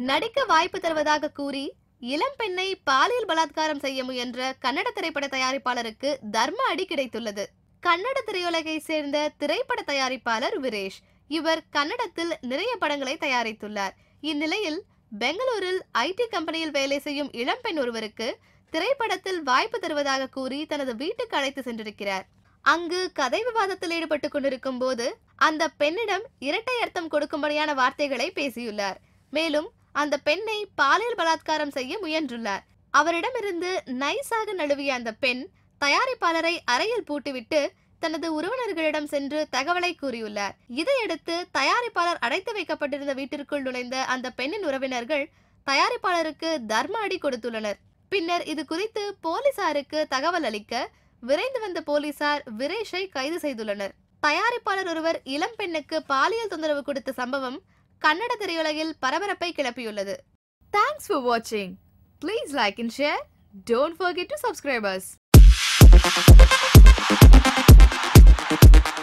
நடிக்க வாய்ப்பு தருவதாக கூறி இளம் பெண்ணை பாலியல் பலாத்காரம் செய்ய முயன்ற கன்னட திரைப்பட தயாரிப்பாளருக்கு தர்ம அடி கிடைத்துள்ளது கன்னட திரையுலகை சேர்ந்த திரைப்பட தயாரிப்பாளர் விரேஷ் இவர் கன்னடத்தில் நிறைய படங்களை தயாரித்துள்ளார் இந்நிலையில் பெங்களூரில் ஐடி கம்பெனியில் வேலை செய்யும் இளம்பெண் ஒருவருக்கு திரைப்படத்தில் வாய்ப்பு தருவதாக கூறி தனது வீட்டுக்கு அழைத்து சென்றிருக்கிறார் அங்கு கதை விவாதத்தில் ஈடுபட்டு கொண்டிருக்கும் போது அந்த பெண்ணிடம் இரட்டை அர்த்தம் கொடுக்கும்படியான வார்த்தைகளை பேசியுள்ளார் மேலும் அந்த பெண்ணை பாலியல் பலாத்காரம் செய்ய முயன்றுள்ளார் அவரிடமிருந்து நைஸாக நழுவிய அந்த பெண் தயாரிப்பாளரை அறையில் பூட்டிவிட்டு தனது உறவினர்களிடம் சென்று தகவலை கூறியுள்ளார் இதையடுத்து தயாரிப்பாளர் அடைத்து வைக்கப்பட்டிருந்த வீட்டிற்குள் நுழைந்த அந்த பெண்ணின் உறவினர்கள் தயாரிப்பாளருக்கு தர்ம அடி கொடுத்துள்ளனர் பின்னர் இது குறித்து போலீசாருக்கு தகவல் அளிக்க விரைந்து வந்த போலீசார் விரேஷை கைது செய்துள்ளனர் தயாரிப்பாளர் ஒருவர் இளம் பெண்ணுக்கு பாலியல் தொந்தரவு கொடுத்த சம்பவம் கன்னட திரையுலகில் பரபரப்பை கிளப்பியுள்ளது தேங்க்ஸ் ஃபார் வாட்சிங் please like and share don't forget to subscribers